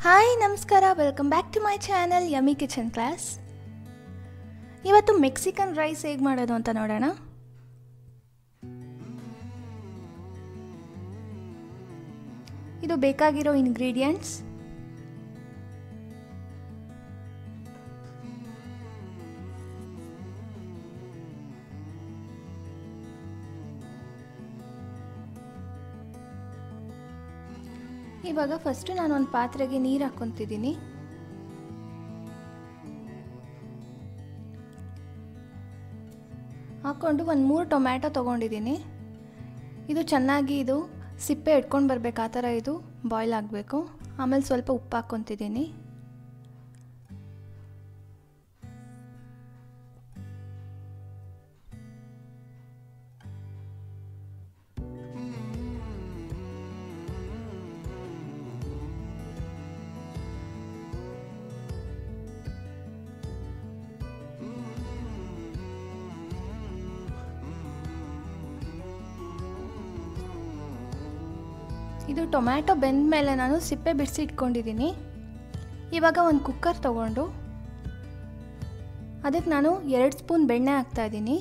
hi ನಮಸ್ಕಾರ welcome back to my channel yummy kitchen class ಇವತ್ತು Mexican rice ಹೇಗೆ ಮಾಡೋದು ಅಂತ ನೋಡೋಣ ಇದು ಬೇಕಾಗಿರೋ ಇಂಗ್ರೀಡಿಯೆಂಟ್ಸ್ ಇವಾಗ ಫಸ್ಟು ನಾನು ಒಂದು ಪಾತ್ರೆಗೆ ನೀರು ಹಾಕ್ಕೊತಿದ್ದೀನಿ ಹಾಕ್ಕೊಂಡು ಒಂದು ಮೂರು ಟೊಮ್ಯಾಟೊ ತೊಗೊಂಡಿದ್ದೀನಿ ಇದು ಚೆನ್ನಾಗಿ ಇದು ಸಿಪ್ಪೆ ಇಟ್ಕೊಂಡು ಬರ್ಬೇಕು ಆ ಥರ ಇದು ಬಾಯ್ಲ್ ಆಗಬೇಕು ಆಮೇಲೆ ಸ್ವಲ್ಪ ಉಪ್ಪು ಹಾಕ್ಕೊತಿದ್ದೀನಿ ಇದು ಟೊಮ್ಯಾಟೊ ಬೆಂದ ಮೇಲೆ ನಾನು ಸಿಪ್ಪೆ ಬಿಡಿಸಿ ಇಟ್ಕೊಂಡಿದ್ದೀನಿ ಇವಾಗ ಒಂದು ಕುಕ್ಕರ್ ತಗೊಂಡು ಅದಕ್ಕೆ ನಾನು ಎರಡು ಸ್ಪೂನ್ ಬೆಣ್ಣೆ ಹಾಕ್ತಾ ಇದ್ದೀನಿ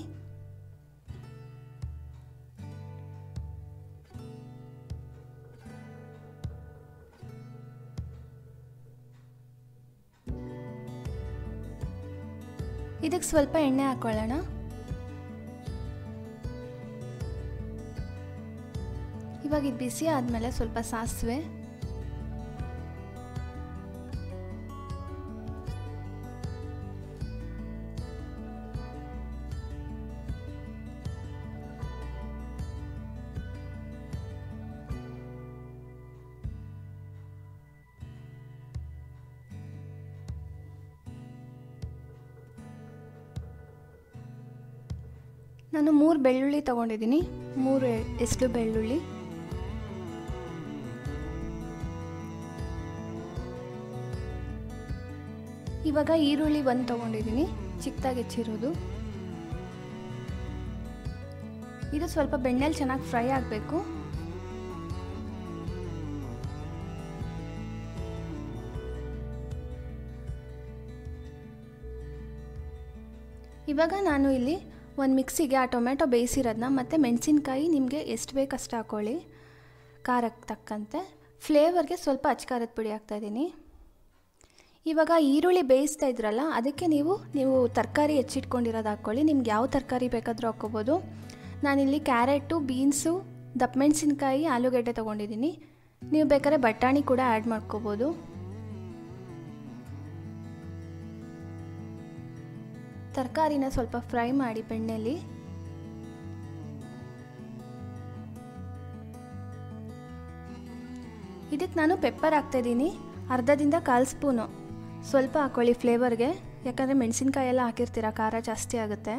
ಇದಕ್ಕೆ ಸ್ವಲ್ಪ ಎಣ್ಣೆ ಹಾಕೊಳ್ಳೋಣ ಇವಾಗ ಇದು ಬಿಸಿ ಆದಮೇಲೆ ಸ್ವಲ್ಪ ಸಾಸಿವೆ ನಾನು ಮೂರು ಬೆಳ್ಳುಳ್ಳಿ ತೊಗೊಂಡಿದ್ದೀನಿ ಮೂರು ಎಷ್ಟು ಬೆಳ್ಳುಳ್ಳಿ ಇವಾಗ ಈರುಳ್ಳಿ ಒಂದು ತೊಗೊಂಡಿದ್ದೀನಿ ಚಿಕ್ಕದಾಗಿ ಹೆಚ್ಚಿರೋದು ಇದು ಸ್ವಲ್ಪ ಬೆಣ್ಣೆಲಿ ಚೆನ್ನಾಗಿ ಫ್ರೈ ಆಗಬೇಕು ಇವಾಗ ನಾನು ಇಲ್ಲಿ ಒಂದು ಮಿಕ್ಸಿಗೆ ಆ ಟೊಮೆಟೊ ಬೇಯಿಸಿರೋದನ್ನ ಮತ್ತು ಮೆಣಸಿನ್ಕಾಯಿ ನಿಮಗೆ ಎಷ್ಟು ಬೇಕು ಅಷ್ಟು ಹಾಕ್ಕೊಳ್ಳಿ ಖಾರಕ್ಕೆ ತಕ್ಕಂತೆ ಫ್ಲೇವರ್ಗೆ ಸ್ವಲ್ಪ ಅಚ್ಕಾರದ ಪುಡಿ ಹಾಕ್ತಾಯಿದ್ದೀನಿ ಇವಾಗ ಈರುಳ್ಳಿ ಬೇಯಿಸ್ತಾ ಇದ್ರಲ್ಲ ಅದಕ್ಕೆ ನೀವು ನೀವು ತರಕಾರಿ ಹೆಚ್ಚಿಟ್ಕೊಂಡಿರೋದು ಹಾಕ್ಕೊಳ್ಳಿ ನಿಮ್ಗೆ ಯಾವ ತರಕಾರಿ ಬೇಕಾದರೂ ಹಾಕ್ಕೋಬೋದು ನಾನಿಲ್ಲಿ ಕ್ಯಾರೆಟು ಬೀನ್ಸು ದಪ್ಪ ಮೆಣಸಿನ್ಕಾಯಿ ಆಲೂಗಡ್ಡೆ ತೊಗೊಂಡಿದ್ದೀನಿ ನೀವು ಬೇಕಾದ್ರೆ ಬಟಾಣಿ ಕೂಡ ಆ್ಯಡ್ ಮಾಡ್ಕೋಬೋದು ತರಕಾರಿನ ಸ್ವಲ್ಪ ಫ್ರೈ ಮಾಡಿ ಬೆಣ್ಣೆಲಿ ಇದಕ್ಕೆ ನಾನು ಪೆಪ್ಪರ್ ಹಾಕ್ತಾಯಿದ್ದೀನಿ ಅರ್ಧದಿಂದ ಕಾಲು ಸ್ಪೂನು ಸ್ವಲ್ಪ ಹಾಕ್ಕೊಳ್ಳಿ ಫ್ಲೇವರ್ಗೆ ಯಾಕಂದರೆ ಮೆಣಸಿನ್ಕಾಯಿ ಎಲ್ಲ ಹಾಕಿರ್ತೀರ ಖಾರ ಜಾಸ್ತಿ ಆಗುತ್ತೆ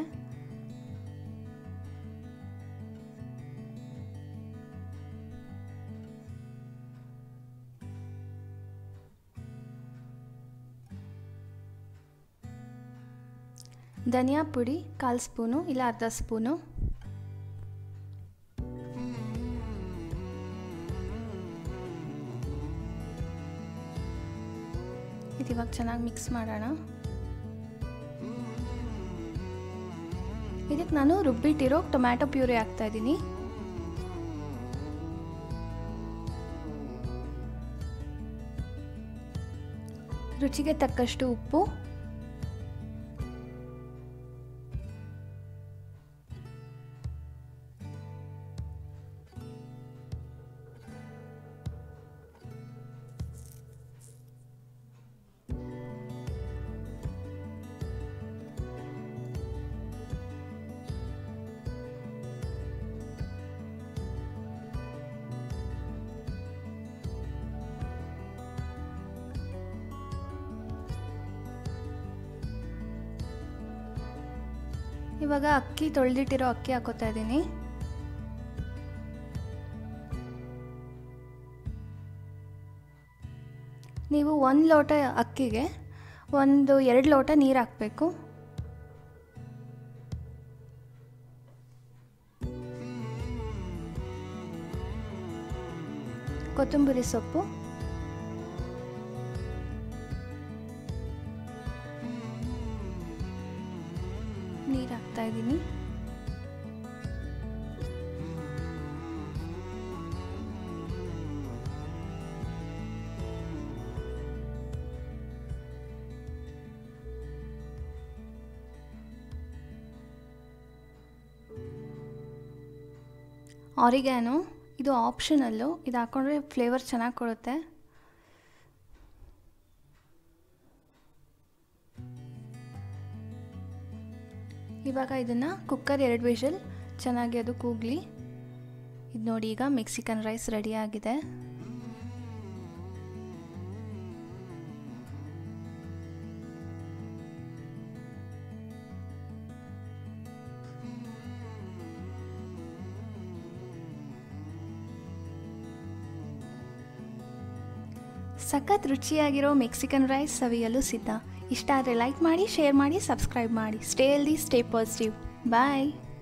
ಧನಿಯಾ ಪುಡಿ ಕಾಲು ಸ್ಪೂನು ಇಲ್ಲ ಅರ್ಧ ಸ್ಪೂನು ಇದು ಇವಾಗ ಚೆನ್ನಾಗಿ ಮಿಕ್ಸ್ ಮಾಡೋಣ ಇದಕ್ಕೆ ನಾನು ರುಬ್ಬಿಟ್ಟಿರೋ ಟೊಮ್ಯಾಟೊ ಪ್ಯೂರಿ ಹಾಕ್ತಾ ಇದ್ದೀನಿ ರುಚಿಗೆ ತಕ್ಕಷ್ಟು ಉಪ್ಪು ಇವಾಗ ಅಕ್ಕಿ ತೊಳೆದಿಟ್ಟಿರೋ ಅಕ್ಕಿ ಹಾಕೋತಾ ಇದ್ದೀನಿ ನೀವು ಒಂದು ಲೋಟ ಅಕ್ಕಿಗೆ ಒಂದು ಎರಡು ಲೋಟ ನೀರು ಹಾಕಬೇಕು ಕೊತ್ತಂಬರಿ ಸೊಪ್ಪು ನೀರು ಹಾಕ್ತಾಯಿದ್ದೀನಿ ಆರಿಗ್ಯಾನು ಇದು ಆಪ್ಷನಲ್ಲು ಇದು ಹಾಕ್ಕೊಂಡ್ರೆ ಫ್ಲೇವರ್ ಚೆನ್ನಾಗಿ ಕೊಡುತ್ತೆ ಇವಾಗ ಇದನ್ನು ಕುಕ್ಕರ್ ಎರಡು ವಿಷಲ್ ಚೆನ್ನಾಗಿ ಅದು ಕೂಗಲಿ ಇದು ನೋಡಿ ಈಗ ಮೆಕ್ಸಿಕನ್ ರೈಸ್ ರೆಡಿಯಾಗಿದೆ ಸಖತ್ ರುಚಿಯಾಗಿರೋ ಮೆಕ್ಸಿಕನ್ ರೈಸ್ ಸವಿಯಲು ಸಿದ್ಧ ಇಷ್ಟ ಆದರೆ ಲೈಕ್ ಮಾಡಿ ಶೇರ್ ಮಾಡಿ ಸಬ್ಸ್ಕ್ರೈಬ್ ಮಾಡಿ ಸ್ಟೇ ಹೆಲ್ದಿ ಸ್ಟೇ ಪಾಸಿಟಿವ್ ಬಾಯ್